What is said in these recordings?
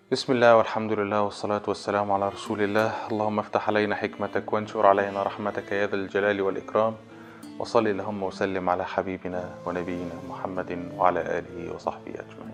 بسم الله والحمد لله والصلاة والسلام على رسول الله اللهم افتح علينا حكمتك وانشر علينا رحمتك يا ذا الجلال والإكرام وصل اللهم وسلم على حبيبنا ونبينا محمد وعلى آله وصحبه أجمعين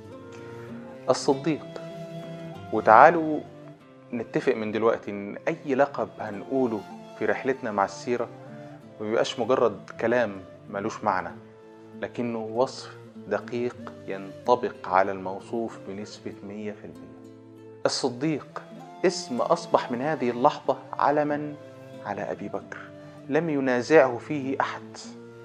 الصديق وتعالوا نتفق من دلوقتي ان اي لقب هنقوله في رحلتنا مع السيرة ما بيبقاش مجرد كلام ملوش معنى لكنه وصف دقيق ينطبق على الموصوف بنسبة 100% الصديق اسم أصبح من هذه اللحظة علما على أبي بكر لم ينازعه فيه أحد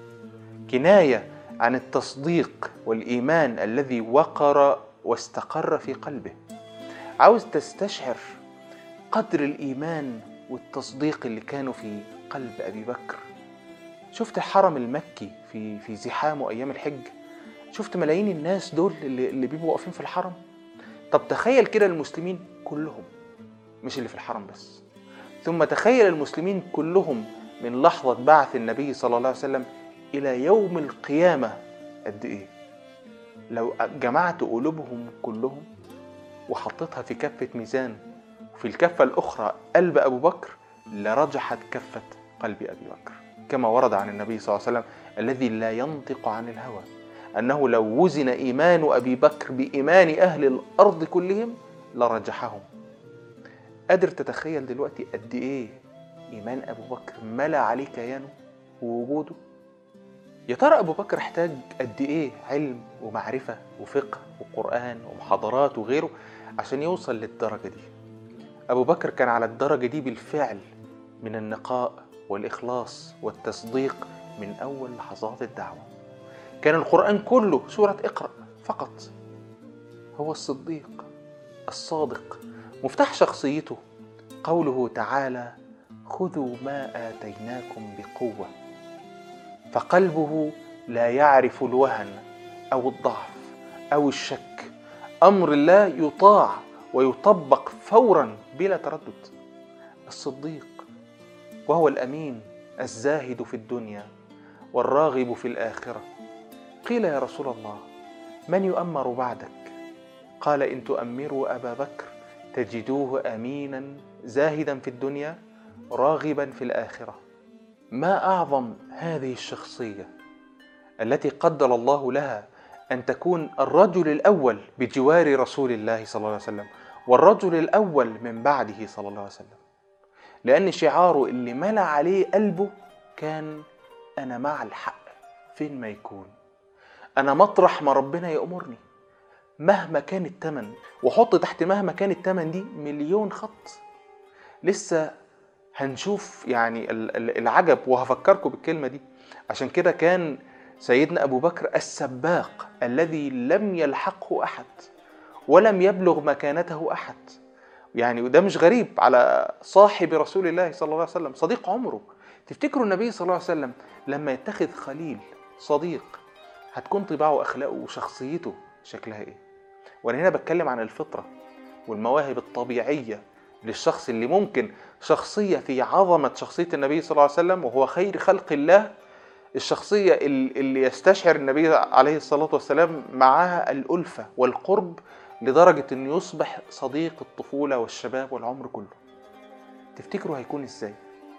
كناية عن التصديق والإيمان الذي وقر واستقر في قلبه عاوز تستشعر قدر الإيمان والتصديق اللي كانوا في قلب أبي بكر شفت الحرم المكي في في زحامه أيام الحج شفت ملايين الناس دول اللي, اللي بيبقوا واقفين في الحرم طب تخيل كده المسلمين كلهم مش اللي في الحرم بس ثم تخيل المسلمين كلهم من لحظة بعث النبي صلى الله عليه وسلم إلى يوم القيامة قد إيه لو جمعت قلوبهم كلهم وحطيتها في كفة ميزان وفي الكفة الأخرى قلب أبو بكر لرجحت كفة قلب أبي بكر كما ورد عن النبي صلى الله عليه وسلم الذي لا ينطق عن الهوى أنه لو وزن إيمان أبي بكر بإيمان أهل الأرض كلهم لرجحهم قادر تتخيل دلوقتي قد إيه إيمان أبو بكر ملا عليه كيانه ووجوده يا ترى أبو بكر احتاج قد إيه علم ومعرفة وفقه وقرآن ومحاضرات وغيره عشان يوصل للدرجة دي أبو بكر كان على الدرجة دي بالفعل من النقاء والإخلاص والتصديق من أول لحظات الدعوة كان القرآن كله سورة اقرأ فقط هو الصديق الصادق مفتاح شخصيته قوله تعالى خذوا ما آتيناكم بقوة فقلبه لا يعرف الوهن أو الضعف أو الشك أمر الله يطاع ويطبق فورا بلا تردد الصديق وهو الأمين الزاهد في الدنيا والراغب في الآخرة قيل يا رسول الله من يؤمر بعدك قال ان تؤمروا ابا بكر تجدوه امينا زاهدا في الدنيا راغبا في الاخره ما اعظم هذه الشخصيه التي قدر الله لها ان تكون الرجل الاول بجوار رسول الله صلى الله عليه وسلم والرجل الاول من بعده صلى الله عليه وسلم لان شعاره اللي ملا عليه قلبه كان انا مع الحق فين ما يكون انا مطرح ما ربنا يأمرني مهما كان التمن وحط تحت مهما كان التمن دي مليون خط لسه هنشوف يعني العجب وهفكركم بالكلمة دي عشان كده كان سيدنا أبو بكر السباق الذي لم يلحقه أحد ولم يبلغ مكانته أحد يعني وده مش غريب على صاحب رسول الله صلى الله عليه وسلم صديق عمره تفتكروا النبي صلى الله عليه وسلم لما يتخذ خليل صديق هتكون طباعه واخلاقه وشخصيته شكلها ايه وانا هنا بتكلم عن الفطره والمواهب الطبيعيه للشخص اللي ممكن شخصيه في عظمه شخصيه النبي صلى الله عليه وسلم وهو خير خلق الله الشخصيه اللي يستشعر النبي عليه الصلاه والسلام معها الالفه والقرب لدرجه انه يصبح صديق الطفوله والشباب والعمر كله تفتكروا هيكون ازاي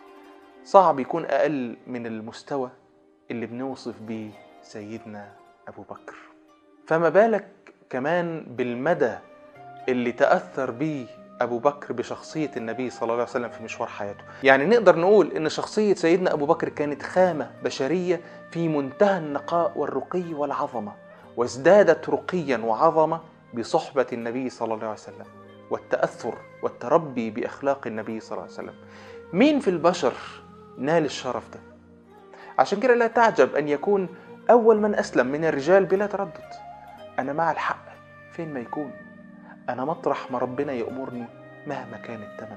صعب يكون اقل من المستوى اللي بنوصف بيه سيدنا أبو بكر فما بالك كمان بالمدى اللي تأثر بيه أبو بكر بشخصية النبي صلى الله عليه وسلم في مشوار حياته يعني نقدر نقول إن شخصية سيدنا أبو بكر كانت خامة بشرية في منتهى النقاء والرقي والعظمة وازدادت رقيا وعظمة بصحبة النبي صلى الله عليه وسلم والتأثر والتربي بأخلاق النبي صلى الله عليه وسلم مين في البشر نال الشرف ده عشان كده لا تعجب أن يكون أول من أسلم من الرجال بلا تردد أنا مع الحق فين ما يكون أنا مطرح ما ربنا يأمرني مهما كان الثمن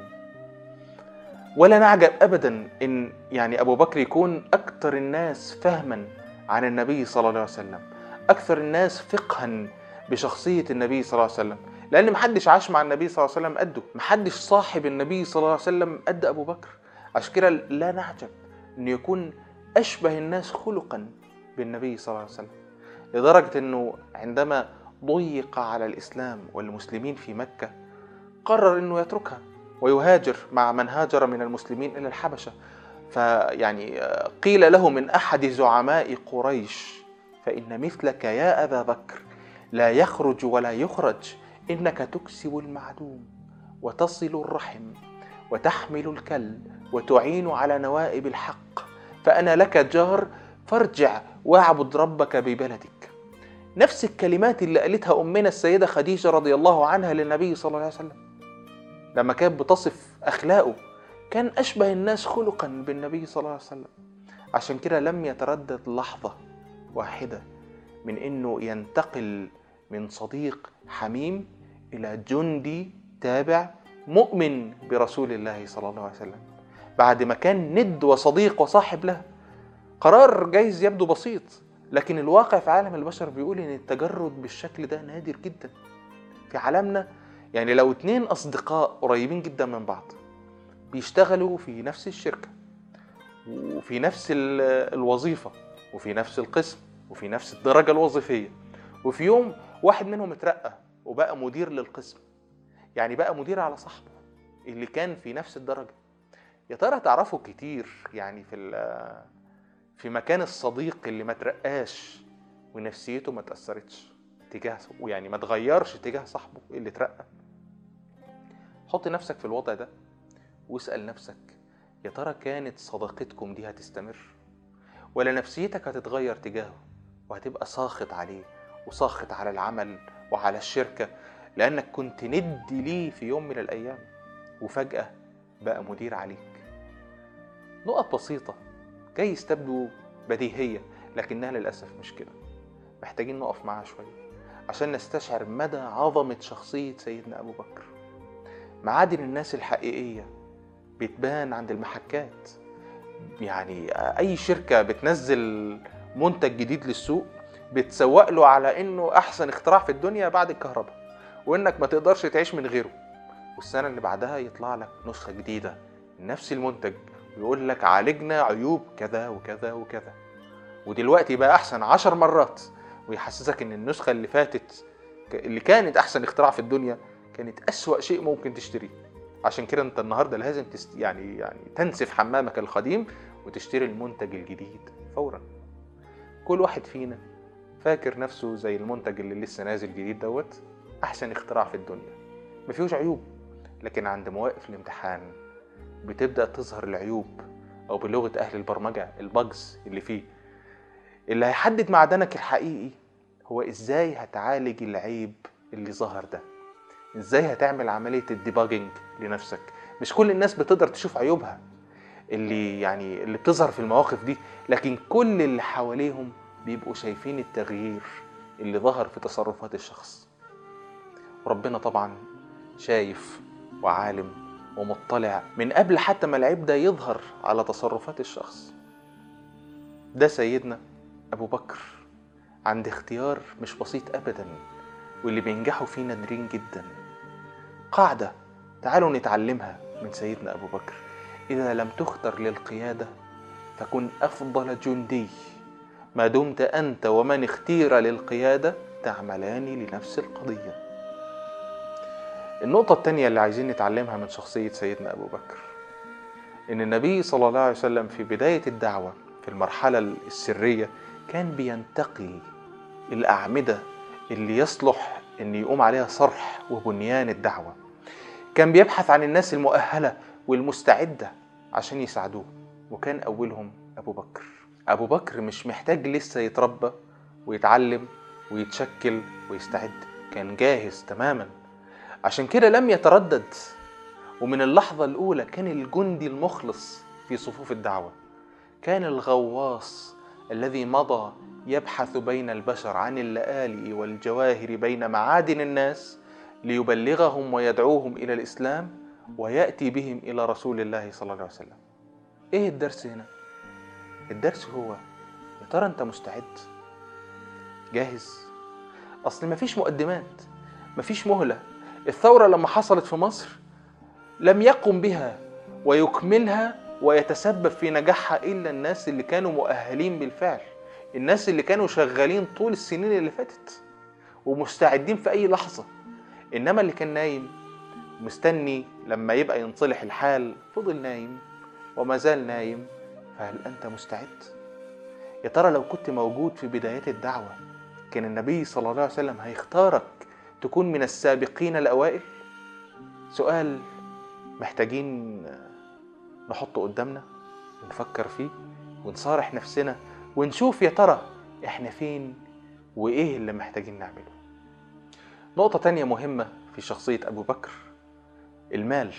ولا نعجب أبدا إن يعني أبو بكر يكون أكثر الناس فهما عن النبي صلى الله عليه وسلم أكثر الناس فقها بشخصية النبي صلى الله عليه وسلم لأن محدش عاش مع النبي صلى الله عليه وسلم قده محدش صاحب النبي صلى الله عليه وسلم قد أبو بكر عشان كده لا نعجب إنه يكون أشبه الناس خلقا بالنبي صلى الله عليه وسلم لدرجة أنه عندما ضيق على الإسلام والمسلمين في مكة قرر أنه يتركها ويهاجر مع من هاجر من المسلمين إلى الحبشة فيعني قيل له من أحد زعماء قريش فإن مثلك يا أبا بكر لا يخرج ولا يخرج إنك تكسب المعدوم وتصل الرحم وتحمل الكل وتعين على نوائب الحق فأنا لك جار فارجع واعبد ربك ببلدك نفس الكلمات اللي قالتها أمنا السيدة خديجة رضي الله عنها للنبي صلى الله عليه وسلم لما كانت بتصف أخلاقه كان أشبه الناس خلقا بالنبي صلى الله عليه وسلم عشان كده لم يتردد لحظة واحدة من إنه ينتقل من صديق حميم إلى جندي تابع مؤمن برسول الله صلى الله عليه وسلم بعد ما كان ند وصديق وصاحب له قرار جايز يبدو بسيط لكن الواقع في عالم البشر بيقول ان التجرد بالشكل ده نادر جدا في عالمنا يعني لو اتنين اصدقاء قريبين جدا من بعض بيشتغلوا في نفس الشركة وفي نفس الوظيفة وفي نفس القسم وفي نفس الدرجة الوظيفية وفي يوم واحد منهم اترقى وبقى مدير للقسم يعني بقى مدير على صاحبه اللي كان في نفس الدرجة يا ترى تعرفوا كتير يعني في في مكان الصديق اللي ما ترقاش ونفسيته ما تأثرتش تجاه ويعني ما تغيرش تجاه صاحبه اللي اترقى حط نفسك في الوضع ده واسأل نفسك يا ترى كانت صداقتكم دي هتستمر ولا نفسيتك هتتغير تجاهه وهتبقى ساخط عليه وساخط على العمل وعلى الشركة لأنك كنت ند ليه في يوم من الأيام وفجأة بقى مدير عليك نقط بسيطة جايز تبدو بديهية لكنها للأسف مش كده محتاجين نقف معاها شوية عشان نستشعر مدى عظمة شخصية سيدنا أبو بكر معادن الناس الحقيقية بتبان عند المحكات يعني أي شركة بتنزل منتج جديد للسوق بتسوق له على إنه أحسن اختراع في الدنيا بعد الكهرباء وإنك ما تقدرش تعيش من غيره والسنة اللي بعدها يطلع لك نسخة جديدة نفس المنتج ويقول لك عالجنا عيوب كذا وكذا وكذا ودلوقتي بقى أحسن عشر مرات ويحسسك إن النسخة اللي فاتت اللي كانت أحسن اختراع في الدنيا كانت أسوأ شيء ممكن تشتريه عشان كده انت النهارده لازم تست... يعني يعني تنسف حمامك القديم وتشتري المنتج الجديد فورا كل واحد فينا فاكر نفسه زي المنتج اللي لسه نازل جديد دوت احسن اختراع في الدنيا ما فيهوش عيوب لكن عند مواقف الامتحان بتبدا تظهر العيوب او بلغه اهل البرمجه البجز اللي فيه اللي هيحدد معدنك الحقيقي هو ازاي هتعالج العيب اللي ظهر ده ازاي هتعمل عمليه الديباجنج لنفسك مش كل الناس بتقدر تشوف عيوبها اللي يعني اللي بتظهر في المواقف دي لكن كل اللي حواليهم بيبقوا شايفين التغيير اللي ظهر في تصرفات الشخص وربنا طبعا شايف وعالم ومطلع من قبل حتى ما العيب ده يظهر على تصرفات الشخص ده سيدنا أبو بكر عند اختيار مش بسيط أبدا واللي بينجحوا فيه نادرين جدا قاعدة تعالوا نتعلمها من سيدنا أبو بكر إذا لم تختر للقيادة فكن أفضل جندي ما دمت أنت ومن اختير للقيادة تعملان لنفس القضية النقطة التانية اللي عايزين نتعلمها من شخصية سيدنا أبو بكر إن النبي صلى الله عليه وسلم في بداية الدعوة في المرحلة السرية كان بينتقي الأعمدة اللي يصلح إن يقوم عليها صرح وبنيان الدعوة كان بيبحث عن الناس المؤهلة والمستعدة عشان يساعدوه وكان أولهم أبو بكر أبو بكر مش محتاج لسه يتربى ويتعلم ويتشكل ويستعد كان جاهز تماما عشان كده لم يتردد ومن اللحظة الأولى كان الجندي المخلص في صفوف الدعوة كان الغواص الذي مضى يبحث بين البشر عن اللآلئ والجواهر بين معادن الناس ليبلغهم ويدعوهم إلى الإسلام ويأتي بهم إلى رسول الله صلى الله عليه وسلم إيه الدرس هنا؟ الدرس هو يا ترى أنت مستعد؟ جاهز؟ أصل مفيش مقدمات مفيش مهلة الثورة لما حصلت في مصر لم يقم بها ويكملها ويتسبب في نجاحها إلا الناس اللي كانوا مؤهلين بالفعل الناس اللي كانوا شغالين طول السنين اللي فاتت ومستعدين في أي لحظة إنما اللي كان نايم مستني لما يبقى ينصلح الحال فضل نايم وما زال نايم فهل أنت مستعد؟ يا ترى لو كنت موجود في بدايات الدعوة كان النبي صلى الله عليه وسلم هيختارك تكون من السابقين الأوائل؟ سؤال محتاجين نحطه قدامنا ونفكر فيه ونصارح نفسنا ونشوف يا ترى احنا فين وايه اللي محتاجين نعمله نقطة تانية مهمة في شخصية أبو بكر المال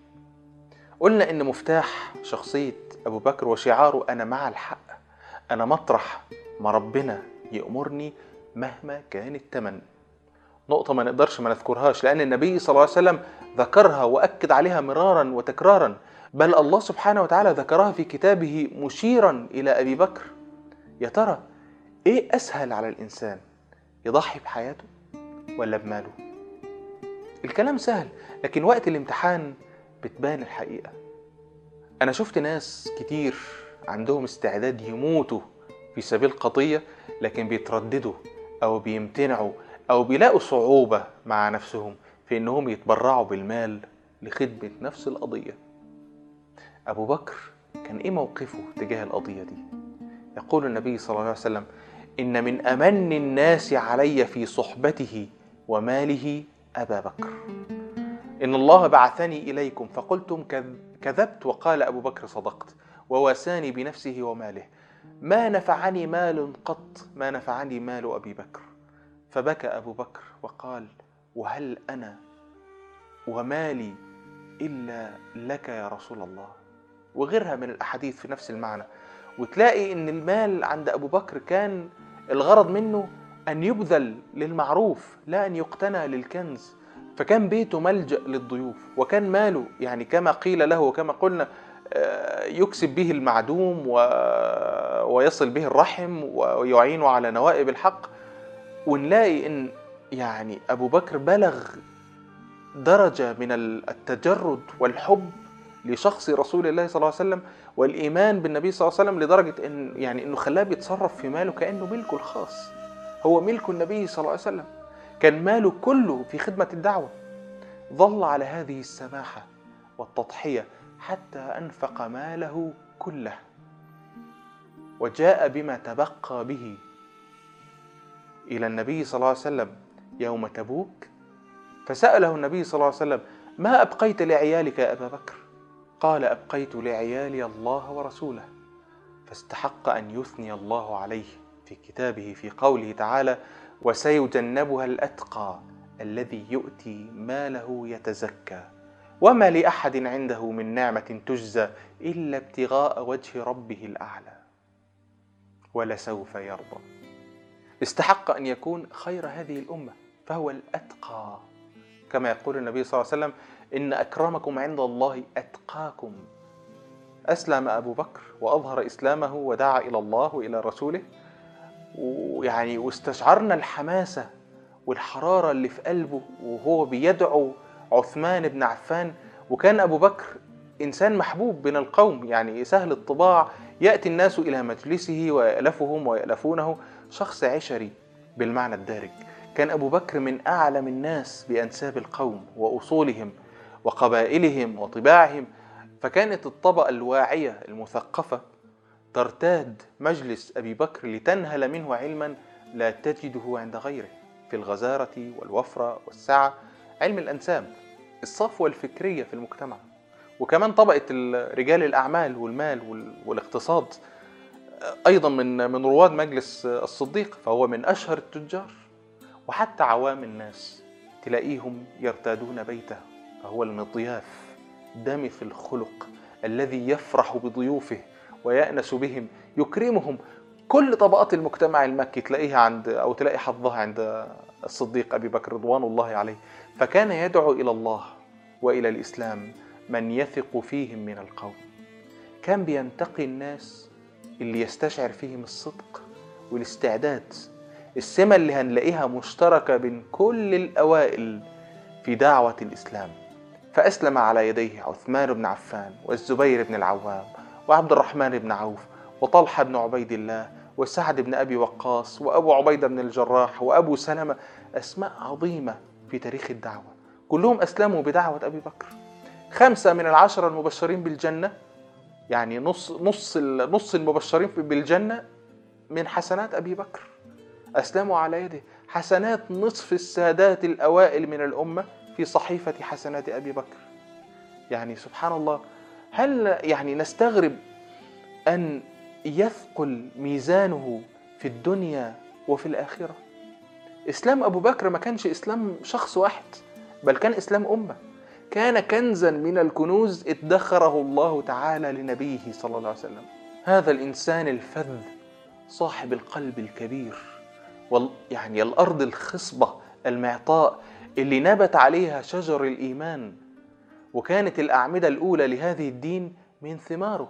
قلنا إن مفتاح شخصية أبو بكر وشعاره أنا مع الحق أنا مطرح ما ربنا يأمرني مهما كان التمن نقطة ما نقدرش ما نذكرهاش لأن النبي صلى الله عليه وسلم ذكرها وأكد عليها مرارا وتكرارا بل الله سبحانه وتعالى ذكرها في كتابه مشيرا إلى أبي بكر يا ترى إيه أسهل على الإنسان يضحي بحياته ولا بماله الكلام سهل لكن وقت الامتحان بتبان الحقيقة أنا شفت ناس كتير عندهم استعداد يموتوا في سبيل قضية لكن بيترددوا أو بيمتنعوا أو بيلاقوا صعوبة مع نفسهم في إنهم يتبرعوا بالمال لخدمة نفس القضية أبو بكر كان إيه موقفه تجاه القضية دي؟ يقول النبي صلى الله عليه وسلم إن من أمن الناس علي في صحبته وماله أبا بكر إن الله بعثني إليكم فقلتم كذبت وقال أبو بكر صدقت وواساني بنفسه وماله ما نفعني مال قط ما نفعني مال أبي بكر فبكى أبو بكر وقال وهل أنا ومالي إلا لك يا رسول الله وغيرها من الأحاديث في نفس المعنى وتلاقي إن المال عند أبو بكر كان الغرض منه أن يبذل للمعروف لا أن يقتنى للكنز فكان بيته ملجأ للضيوف وكان ماله يعني كما قيل له وكما قلنا يكسب به المعدوم ويصل به الرحم ويعين على نوائب الحق ونلاقي ان يعني ابو بكر بلغ درجه من التجرد والحب لشخص رسول الله صلى الله عليه وسلم والايمان بالنبي صلى الله عليه وسلم لدرجه ان يعني انه خلاه بيتصرف في ماله كانه ملكه الخاص هو ملك النبي صلى الله عليه وسلم كان ماله كله في خدمه الدعوه ظل على هذه السماحه والتضحيه حتى انفق ماله كله وجاء بما تبقى به الى النبي صلى الله عليه وسلم يوم تبوك فساله النبي صلى الله عليه وسلم ما ابقيت لعيالك يا ابا بكر قال ابقيت لعيالي الله ورسوله فاستحق ان يثني الله عليه في كتابه في قوله تعالى وسيجنبها الاتقى الذي يؤتي ماله يتزكى وما لاحد عنده من نعمه تجزى الا ابتغاء وجه ربه الاعلى ولسوف يرضى استحق ان يكون خير هذه الامه فهو الاتقى كما يقول النبي صلى الله عليه وسلم ان اكرمكم عند الله اتقاكم اسلم ابو بكر واظهر اسلامه ودعا الى الله والى رسوله ويعني واستشعرنا الحماسه والحراره اللي في قلبه وهو بيدعو عثمان بن عفان وكان ابو بكر انسان محبوب من القوم يعني سهل الطباع ياتي الناس الى مجلسه ويالفهم ويالفونه شخص عشري بالمعنى الدارج كان ابو بكر من اعلم الناس بانساب القوم واصولهم وقبائلهم وطباعهم فكانت الطبقه الواعيه المثقفه ترتاد مجلس ابي بكر لتنهل منه علما لا تجده عند غيره في الغزاره والوفره والسعه علم الانساب الصفوه الفكريه في المجتمع وكمان طبقه رجال الاعمال والمال والاقتصاد ايضا من من رواد مجلس الصديق فهو من اشهر التجار وحتى عوام الناس تلاقيهم يرتادون بيته فهو المضياف دمث الخلق الذي يفرح بضيوفه ويأنس بهم يكرمهم كل طبقات المجتمع المكي تلاقيها عند او تلاقي حظها عند الصديق ابي بكر رضوان الله عليه فكان يدعو الى الله والى الاسلام من يثق فيهم من القوم كان بينتقي الناس اللي يستشعر فيهم الصدق والاستعداد السمة اللي هنلاقيها مشتركة بين كل الأوائل في دعوة الإسلام فأسلم على يديه عثمان بن عفان والزبير بن العوام وعبد الرحمن بن عوف وطلحة بن عبيد الله وسعد بن أبي وقاص وأبو عبيدة بن الجراح وأبو سلمة أسماء عظيمة في تاريخ الدعوة كلهم أسلموا بدعوة أبي بكر خمسة من العشرة المبشرين بالجنة يعني نص نص نص المبشرين بالجنة من حسنات أبي بكر أسلموا على يده حسنات نصف السادات الأوائل من الأمة في صحيفة حسنات أبي بكر يعني سبحان الله هل يعني نستغرب أن يثقل ميزانه في الدنيا وفي الآخرة إسلام أبو بكر ما كانش إسلام شخص واحد بل كان إسلام أمة كان كنزا من الكنوز ادخره الله تعالى لنبيه صلى الله عليه وسلم هذا الإنسان الفذ صاحب القلب الكبير وال يعني الأرض الخصبة المعطاء اللي نبت عليها شجر الإيمان وكانت الأعمدة الأولى لهذه الدين من ثماره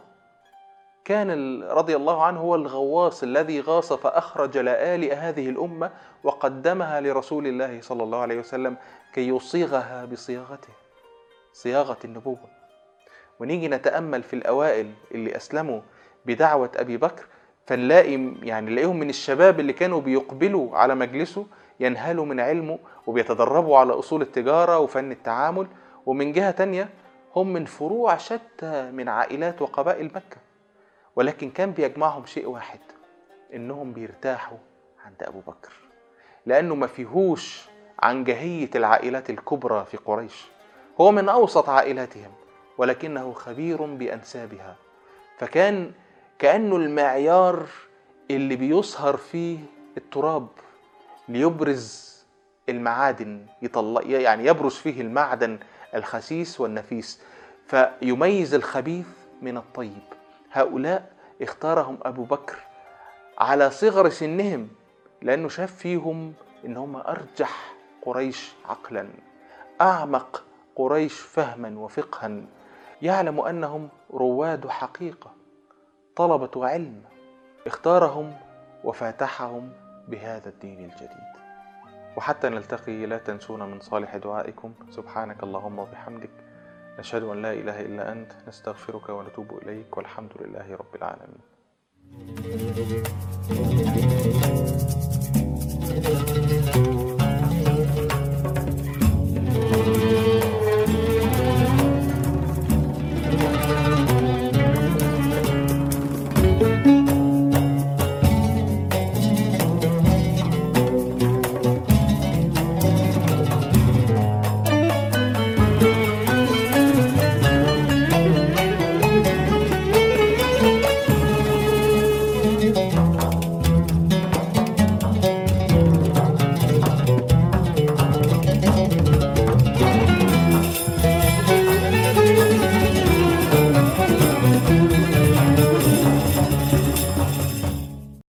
كان رضي الله عنه هو الغواص الذي غاص فأخرج لآلئ هذه الأمة وقدمها لرسول الله صلى الله عليه وسلم كي يصيغها بصياغته صياغة النبوة ونيجي نتأمل في الأوائل اللي أسلموا بدعوة أبي بكر فنلاقي يعني نلاقيهم من الشباب اللي كانوا بيقبلوا على مجلسه ينهلوا من علمه وبيتدربوا على أصول التجارة وفن التعامل ومن جهة تانية هم من فروع شتى من عائلات وقبائل مكة ولكن كان بيجمعهم شيء واحد إنهم بيرتاحوا عند أبو بكر لأنه ما فيهوش عن جهية العائلات الكبرى في قريش هو من أوسط عائلاتهم ولكنه خبير بأنسابها فكان كأنه المعيار اللي بيصهر فيه التراب ليبرز المعادن يطلع يعني يبرز فيه المعدن الخسيس والنفيس فيميز الخبيث من الطيب هؤلاء اختارهم أبو بكر على صغر سنهم لأنه شاف فيهم إن هم أرجح قريش عقلا أعمق قريش فهما وفقها يعلم أنهم رواد حقيقة طلبة علم اختارهم وفاتحهم بهذا الدين الجديد وحتى نلتقي لا تنسونا من صالح دعائكم سبحانك اللهم وبحمدك نشهد أن لا إله إلا أنت نستغفرك ونتوب إليك والحمد لله رب العالمين